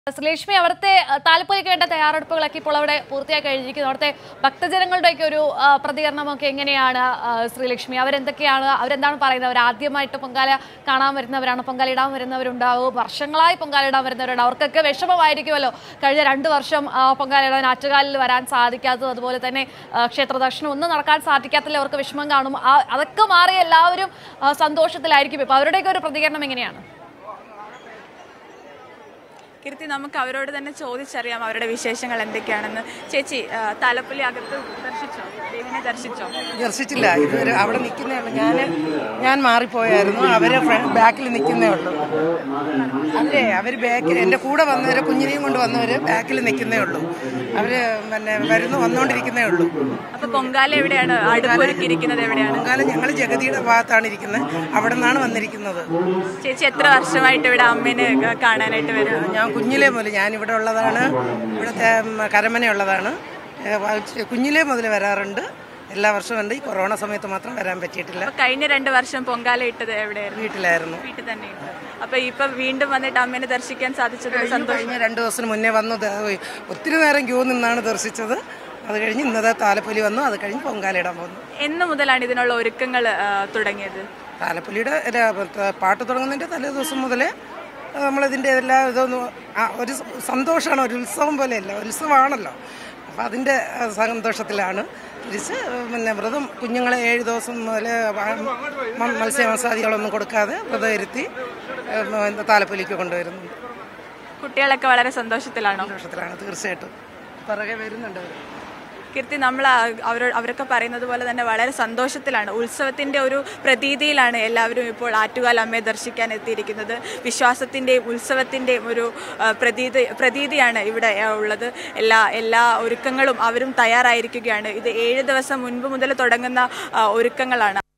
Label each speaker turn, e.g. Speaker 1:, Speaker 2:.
Speaker 1: ശ്രീലക്ഷ്മി അവിടുത്തെ അഹ്, താലപ്പൊലിക്ക് വേണ്ട തയ്യാറെടുപ്പുകളൊക്കെ ഇപ്പോൾ അവിടെ പൂർത്തിയായി കഴിഞ്ഞിരിക്കുന്നു അവിടുത്തെ ഭക്തജനങ്ങളുടെയൊക്കെ ഒരു ആ, പ്രതികരണമൊക്കെ എങ്ങനെയാണ് ആ, ശ്രീലക്ഷ്മി അവരെന്തൊക്കെയാണ് അവരെന്താണ് പറയുന്നത് അവർ ആദ്യമായിട്ട് പൊങ്കാല കാണാൻ വരുന്നവരാണ് പൊങ്കാല ഇടാൻ വരുന്നവരുണ്ടാവും വർഷങ്ങളായി പൊങ്കാല ഇടാൻ വരുന്നവരുണ്ട് അവർക്കൊക്കെ വിഷമമായിരിക്കുമല്ലോ കഴിഞ്ഞ രണ്ട് വർഷം ആ, പൊങ്കാല ഇടാൻ ആറ്റുകാലിൽ വരാൻ സാധിക്കാത്തത് അതുപോലെ തന്നെ ആ, ക്ഷേത്ര ദർശനം ഒന്നും നടക്കാൻ സാധിക്കാത്തതിൽ അവർക്ക് വിഷമം കാണും ആ, അതൊക്കെ മാറി എല്ലാവരും ആ, സന്തോഷത്തിലായിരിക്കും ഇപ്പൊ അവരുടെയൊക്കെ ഒരു പ്രതികരണം എങ്ങനെയാണ്
Speaker 2: കീർത്തി നമുക്ക് അവരോട് തന്നെ ചോദിച്ചറിയാം അവരുടെ വിശേഷങ്ങൾ എന്തൊക്കെയാണെന്ന് ചേച്ചി ആ, താലപ്പൊലി അകത്ത് ദർശിച്ചോ ദേവിനെ ദർശിച്ചോ
Speaker 3: ദർശിച്ചില്ല ഇതുവരെ അവിടെ നിൽക്കുന്നേ ഉള്ളൂ ഞാൻ ഞാൻ മാറിപ്പോയായിരുന്നു അവര് ബാക്കിൽ നിൽക്കുന്നേ ഉള്ളൂ അവരെ അവർ ബാക്കിൽ എൻ്റെ കൂടെ വന്നവര് കുഞ്ഞിനെയും കൊണ്ട് വന്നവര് ബാക്കിൽ നിൽക്കുന്നേ ഉള്ളൂ അവര് പിന്നെ വരുന്നു വന്നുകൊണ്ടിരിക്കുന്നേ ഉള്ളൂ
Speaker 2: അപ്പൊ പൊങ്കാല എവിടെയാണ് അടുപ്പൊരുക്കിയിരിക്കുന്നത് എവിടെയാണ്
Speaker 3: പൊങ്കാല ഞങ്ങൾ ജഗതിയുടെ ഭാഗത്താണ് ഇരിക്കുന്നത് അവിടെ നിന്നാണ് വന്നിരിക്കുന്നത്
Speaker 2: ചേച്ചി എത്ര വർഷമായിട്ട് ഇവിടെ അമ്മേനെ ക- കാണാനായിട്ട് വരും
Speaker 3: ഞാൻ കുഞ്ഞിലേ മുതൽ ഞാൻ ഇവിടെ ഉള്ളതാണ് ഇവിടുത്തെ ഉം, കരമനയുള്ളതാണ് ഏ, വ- കുഞ്ഞിലേ മുതൽ വരാറുണ്ട് എല്ലാ വർഷവും ഉണ്ട് ഈ കൊറോണ സമയത്ത് മാത്രം വരാൻ പറ്റിയിട്ടില്ല
Speaker 2: അപ്പൊ കഴിഞ്ഞ രണ്ട് വർഷം പൊങ്കാല ഇട്ടത് എവിടെയായിരുന്നു
Speaker 3: വീട്ടിലായിരുന്നു
Speaker 2: വീട്ടിൽ തന്നെ ഇട്ടു അപ്പൊ ഇപ്പൊ വീണ്ടും വന്നിട്ട് അമ്മേനെ ദർശിക്കാൻ സാധിച്ചത് സന്തോഷം
Speaker 3: കഴിഞ്ഞ രണ്ട് ദിവസത്തിന് മുന്നേ വന്നു ദ- ഒത്തിരി നേരം ക്യൂ നിന്നാണ് ദർശിച്ചത് അത് കഴിഞ്ഞ് ഇന്നത്തെ താലപ്പൊലി വന്നു അത് കഴിഞ്ഞ് പൊങ്കാലയിടാൻ പോന്നു
Speaker 2: എന്ന് മുതലാണ് ഇതിനുള്ള ഒരുക്കങ്ങൾ തുടങ്ങിയത്
Speaker 3: താലപ്പൊലിയുടെ ര- ത- പാട്ട് തുടങ്ങുന്നതിൻ്റെ തലേ ദിവസം മുതലേ നമ്മളിതിൻ്റെ എല്ലാ ഇതൊന്നും ആ, ഒരു സ- സന്തോഷമാണ് ഒരു ഉത്സവം പോലെയല്ല ഒരു ഉത്സവമാണല്ലോ അപ്പം അതിൻ്റെ ആ, സന്തോഷത്തിലാണ് തിരിച്ച് പിന്നെ വ്രതം കുഞ്ഞുങ്ങളെ ഏഴ് ദിവസം മുതൽ മത്സ്യമാംസാദികളൊന്നും കൊടുക്കാതെ വ്രതം ഇരുത്തി ഏ, താലപ്പൊലിക്ക് കൊണ്ടുവരുന്നുണ്ട്
Speaker 2: കുട്ടികളൊക്കെ വളരെ സന്തോഷത്തിലാണോ
Speaker 3: സന്തോഷത്തിലാണ് തീർച്ചയായിട്ടും പിറകെ വരുന്നുണ്ട് അവർ
Speaker 2: കീർത്തി നമ്മൾ അവർ അവരൊക്കെ പറയുന്നത് പോലെ തന്നെ വളരെ സന്തോഷത്തിലാണ് ഉത്സവത്തിന്റെ ഒരു പ്രതീതിയിലാണ് എല്ലാവരും ഇപ്പോൾ ആറ്റുകാൽ അമ്മയെ ദർശിക്കാൻ എത്തിയിരിക്കുന്നത് വിശ്വാസത്തിന്റെയും ഉത്സവത്തിന്റെയും ഒരു ആ, പ്രതീതി പ്രതീതിയാണ് ഇവിടെ ആ, ഉള്ളത് എല്ലാ എല്ലാ ഒരുക്കങ്ങളും അവരും തയ്യാറായിരിക്കുകയാണ് ഇത് ഏഴ് ദിവസം മുൻപ് മുതൽ തുടങ്ങുന്ന ആ, ഒരുക്കങ്ങളാണ്